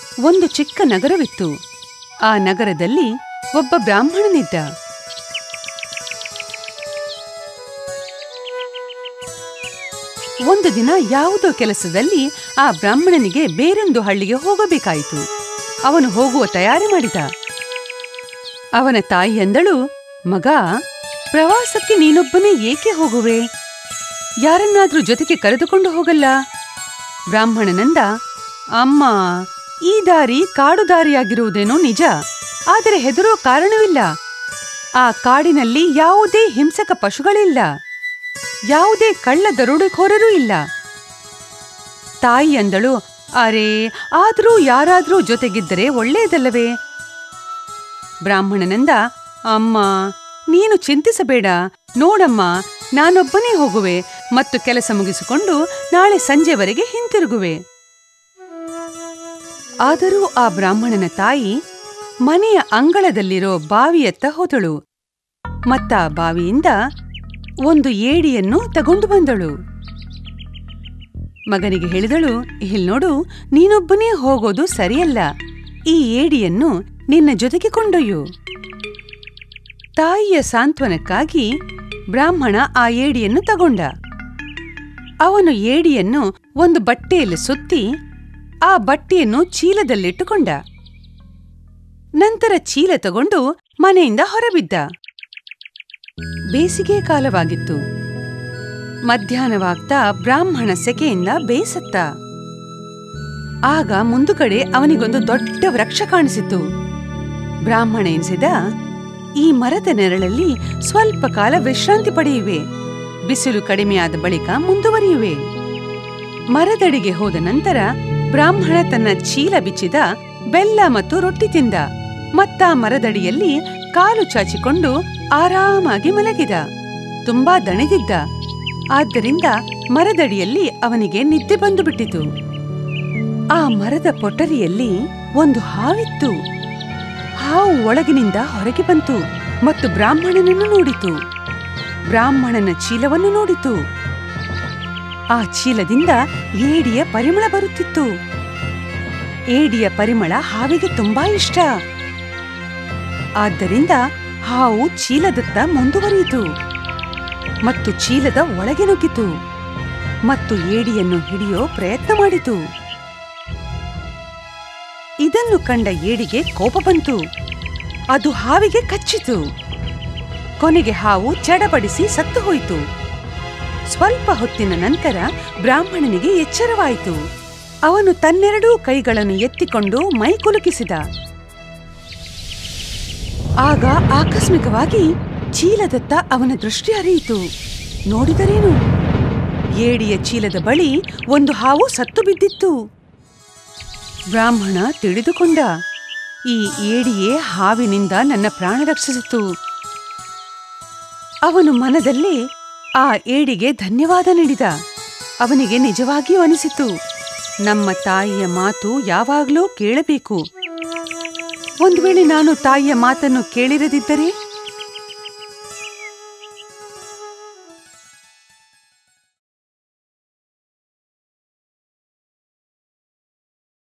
ಒಂದು ಚಿಕ್ಕ ನಗರವಿತ್ತು ಆ ನಗರದಲ್ಲಿ ಒಬ್ಬ ಬ್ರಾಹ್ಮಣನಿದ್ದ ಒಂದು ದಿನ ಯಾವುದೋ ಕೆಲಸದಲ್ಲಿ ಆ ಬ್ರಾಹ್ಮಣನಿಗೆ ಬೇರೊಂದು ಹಳ್ಳಿಗೆ ಹೋಗಬೇಕಾಯಿತು ಅವನು ಹೋಗುವ ತಯಾರಿ ಮಾಡಿದ ಅವನ ತಾಯಿ ಅಂದಳು ಮಗ ಪ್ರವಾಸಕ್ಕೆ ನೀನೊಬ್ಬನೇ ಏಕೆ ಹೋಗುವೆ ಯಾರನ್ನಾದ್ರೂ ಜೊತೆಗೆ ಕರೆದುಕೊಂಡು ಹೋಗಲ್ಲ ಬ್ರಾಹ್ಮಣನಂದ ಅಮ್ಮ ಈ ದಾರಿ ಕಾಡು ದಾರಿಯಾಗಿರುವುದೇನೋ ನಿಜ ಆದರೆ ಹೆದರೋ ಕಾರಣವಿಲ್ಲ ಆ ಕಾಡಿನಲ್ಲಿ ಯಾವುದೇ ಹಿಂಸಕ ಪಶುಗಳಿಲ್ಲ ಯಾವುದೇ ಕಳ್ಳ ದರೋಡೆಕೋರರೂ ಇಲ್ಲ ತಾಯಿ ಅಂದಳು ಅರೆ ಆದರೂ ಯಾರಾದ್ರೂ ಜೊತೆಗಿದ್ದರೆ ಒಳ್ಳೆಯದಲ್ಲವೇ ಬ್ರಾಹ್ಮಣನಂದ ಅಮ್ಮ ನೀನು ಚಿಂತಿಸಬೇಡ ನೋಡಮ್ಮ ನಾನೊಬ್ಬನೇ ಹೋಗುವೆ ಮತ್ತು ಕೆಲಸ ಮುಗಿಸಿಕೊಂಡು ನಾಳೆ ಸಂಜೆವರೆಗೆ ಹಿಂತಿರುಗುವೆ ಆದರೂ ಆ ಬ್ರಾಹ್ಮಣನ ತಾಯಿ ಮನೆಯ ಅಂಗಳದಲ್ಲಿರೋ ಬಾವಿಯತ್ತ ಹೋದಳು ಮತ್ತ ಆ ಬಾವಿಯಿಂದ ಒಂದು ಏಡಿಯನ್ನು ತಗೊಂಡು ಬಂದಳು ಮಗನಿಗೆ ಹೇಳಿದಳು ಇಲ್ ನೋಡು ನೀನೊಬ್ಬನೇ ಹೋಗೋದು ಸರಿಯಲ್ಲ ಈ ಏಡಿಯನ್ನು ನಿನ್ನ ಜೊತೆಗೆ ಕೊಂಡೊಯ್ಯು ತಾಯಿಯ ಸಾಂತ್ವನಕ್ಕಾಗಿ ಬ್ರಾಹ್ಮಣ ಆ ಏಡಿಯನ್ನು ತಗೊಂಡ ಅವನು ಏಡಿಯನ್ನು ಒಂದು ಬಟ್ಟೆಯಲ್ಲಿ ಸುತ್ತಿ ಆ ಬಟ್ಟೆಯನ್ನು ಚೀಲದಲ್ಲಿಟ್ಟುಕೊಂಡ ನಂತರ ಚೀಲ ತಗೊಂಡು ಮನೆಯಿಂದ ಹೊರಬಿದ್ದ ಬೇಸಿಗೆ ಕಾಲವಾಗಿತ್ತು ಮಧ್ಯಾಹ್ನವಾಗ್ತಾ ಬ್ರಾಹ್ಮಣ ಸೆಕೆಯಿಂದ ಬೇಸತ್ತ ಆಗ ಮುಂದುಗಡೆ ಅವನಿಗೊಂದು ದೊಡ್ಡ ವೃಕ್ಷ ಕಾಣಿಸಿತು ಬ್ರಾಹ್ಮಣ ಎನಿಸಿದ ಈ ಮರದ ನೆರಳಲ್ಲಿ ಸ್ವಲ್ಪ ಕಾಲ ವಿಶ್ರಾಂತಿ ಪಡೆಯುವೆ ಬಿಸಿಲು ಕಡಿಮೆಯಾದ ಬಳಿಕ ಮುಂದುವರಿಯುವೆ ಮರದಡಿಗೆ ಹೋದ ನಂತರ ಬ್ರಾಹ್ಮಣ ತನ್ನ ಚೀಲ ಬಿಚ್ಚಿದ ಬೆಲ್ಲ ಮತ್ತು ರೊಟ್ಟಿ ತಿಂದ ಮತ್ತ ಮರದಡಿಯಲ್ಲಿ ಕಾಲು ಚಾಚಿಕೊಂಡು ಆರಾಮಾಗಿ ಮಲಗಿದ ತುಂಬಾ ದಣಿದಿದ್ದ ಆದ್ದರಿಂದ ಮರದಡಿಯಲ್ಲಿ ಅವನಿಗೆ ನಿದ್ದೆ ಬಂದು ಬಿಟ್ಟಿತು ಆ ಮರದ ಪೊಟರಿಯಲ್ಲಿ ಒಂದು ಹಾವಿತ್ತು ಹಾವು ಒಳಗಿನಿಂದ ಹೊರಗೆ ಬಂತು ಮತ್ತು ಬ್ರಾಹ್ಮಣನನ್ನು ನೋಡಿತು ಬ್ರಾಹ್ಮಣನ ಚೀಲವನ್ನು ನೋಡಿತು ಆ ಚೀಲದಿಂದ ಏಡಿಯ ಪರಿಮಳ ಬರುತ್ತಿತ್ತು ಏಡಿಯ ಪರಿಮಳ ಹಾವಿಗೆ ತುಂಬಾ ಇಷ್ಟ ಆದ್ದರಿಂದ ಹಾವು ಚೀಲದತ್ತ ಮುಂದುವರಿಯಿತು ಮತ್ತು ಚೀಲದ ಒಳಗೆ ನುಗ್ಗಿತು ಮತ್ತು ಏಡಿಯನ್ನು ಹಿಡಿಯೋ ಪ್ರಯತ್ನ ಮಾಡಿತು ಇದನ್ನು ಕಂಡ ಏಡಿಗೆ ಕೋಪ ಬಂತು ಅದು ಹಾವಿಗೆ ಕಚ್ಚಿತು ಕೊನೆಗೆ ಹಾವು ಚಡಪಡಿಸಿ ಸತ್ತು ಹೋಯಿತು ಸ್ವಲ್ಪ ಹೊತ್ತಿನ ನಂತರ ಬ್ರಾಹ್ಮಣನಿಗೆ ಎಚ್ಚರವಾಯಿತು ಅವನು ತನ್ನೆರಡೂ ಕೈಗಳನ್ನು ಎತ್ತಿಕೊಂಡು ಮೈ ಕುಲುಕಿಸಿದ ಆಗ ಆಕಸ್ಮಿಕವಾಗಿ ಚೀಲದತ್ತ ಅವನ ದೃಷ್ಟಿ ಹರಿಯಿತು ನೋಡಿದರೇನು ಏಡಿಯ ಚೀಲದ ಬಳಿ ಒಂದು ಹಾವು ಸತ್ತು ಬಿದ್ದಿತ್ತು ಬ್ರಾಹ್ಮಣ ತಿಳಿದುಕೊಂಡ ಈ ಏಡಿಯೇ ಹಾವಿನಿಂದ ನನ್ನ ಪ್ರಾಣ ರಕ್ಷಿಸಿತು ಅವನು ಮನದಲ್ಲಿ ಆ ಏಡಿಗೆ ಧನ್ಯವಾದ ನೀಡಿದ ಅವನಿಗೆ ನಿಜವಾಗಿಯೂ ಅನಿಸಿತು ನಮ್ಮ ತಾಯಿಯ ಮಾತು ಯಾವಾಗಲೂ ಕೇಳಬೇಕು ಒಂದು ವೇಳೆ ನಾನು ತಾಯಿಯ ಮಾತನ್ನು ಕೇಳಿರದಿದ್ದರೆ